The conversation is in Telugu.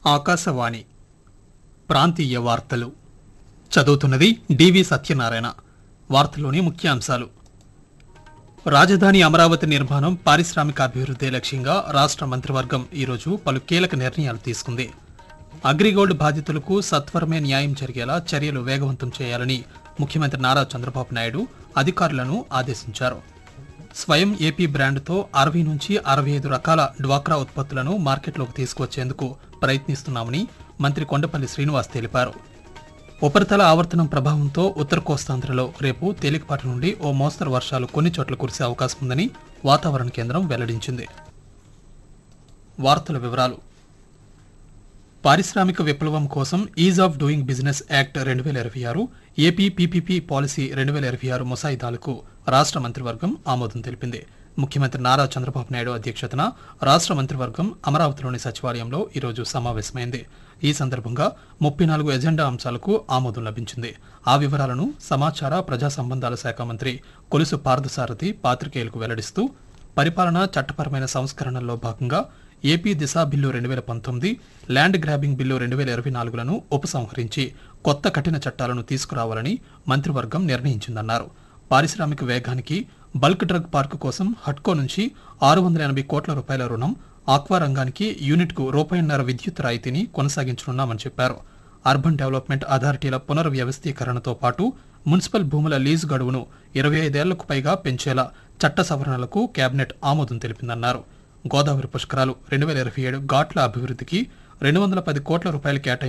ఆకాశవాణి ప్రాంతీయ వార్తలు చదువుతున్నది డివి సత్యనారాయణ వార్తలోని ముఖ్యాంశాలు రాజధాని అమరావతి నిర్మాణం పారిశ్రామిక అభివృద్ధి లక్ష్యంగా రాష్ట్ర మంత్రివర్గం ఈరోజు పలు కీలక నిర్ణయాలు తీసుకుంది అగ్రిగోల్డ్ బాధితులకు సత్వరమే న్యాయం జరిగేలా చర్యలు వేగవంతం చేయాలని ముఖ్యమంత్రి నారా చంద్రబాబు నాయుడు అధికారులను ఆదేశించారు స్వయం ఏపీ బ్రాండ్తో అరవై నుంచి అరవై ఐదు రకాల డ్వాక్రా ఉత్పత్తులను మార్కెట్లోకి తీసుకువచ్చేందుకు ప్రయత్నిస్తున్నామని మంత్రి కొండపల్లి శ్రీనివాస్ తెలిపారు ఉపరితల ఆవర్తనం ప్రభావంతో ఉత్తర కోస్తాంధ్రలో రేపు తేలికపాటి నుండి ఓ మోస్తరు వర్షాలు కొన్ని చోట్ల కురిసే అవకాశం ఉందని వాతావరణ కేంద్రం వెల్లడించింది వార్తల వివరాలు పారిశ్రామిక విప్లవం కోసం ease of doing business act రెండు వేల ఇరవై ఆరు ఏపీ పీపీపీ పాలసీ రెండు వేల ఇరవై ఆరు ముసాయిదాలకు రాష్ట్ర మంత్రివర్గం ఆమోదం తెలిపింది ముఖ్యమంత్రి నారా చంద్రబాబు నాయుడు అధ్యక్షతన రాష్ట్ర మంత్రివర్గం అమరావతిలోని సచివాలయంలో ఈరోజు సమావేశమైంది ఈ సందర్భంగా ముప్పై నాలుగు ఎజెండా అంశాలకు ఆమోదం లభించింది ఆ వివరాలను సమాచార ప్రజా సంబంధాల శాఖ మంత్రి కొలుసు పార్థసారథి పాత్రికేయులకు వెల్లడిస్తూ పరిపాలన చట్టపరమైన సంస్కరణల్లో భాగంగా ఏపీ దిశ బిల్లు రెండు వేల పంతొమ్మిది ల్యాండ్ గ్రాబింగ్ బిల్లు రెండు వేల ఇరవై నాలుగులను ఉపసంహరించి కొత్త కఠిన చట్టాలను తీసుకురావాలని మంత్రివర్గం నిర్ణయించిందన్నారు పారిశ్రామిక వేగానికి బల్క్ డ్రగ్ పార్కు కోసం హట్కో నుంచి ఆరు వందల ఎనభై కోట్ల రూపాయల రుణం ఆక్వా రంగానికి యూనిట్కు రూపాయిన్నర విద్యుత్ రాయితీని కొనసాగించనున్నామని చెప్పారు అర్బన్ డెవలప్మెంట్ అథారిటీల పునర్వ్యవస్థీకరణతో పాటు మున్సిపల్ భూముల లీజు గడువును ఇరవై ఐదేళ్లకు పైగా పెంచేలా చట్ట సవరణలకు కేబినెట్ ఆమోదం తెలిపిందన్నారు గోదావరి పుష్కరాలు రెండు వేల ఇరవై ఏడు ఘాట్ల అభివృద్ధికి రెండు వందల పది కోట్ల రూపాయలు కేటాయించారు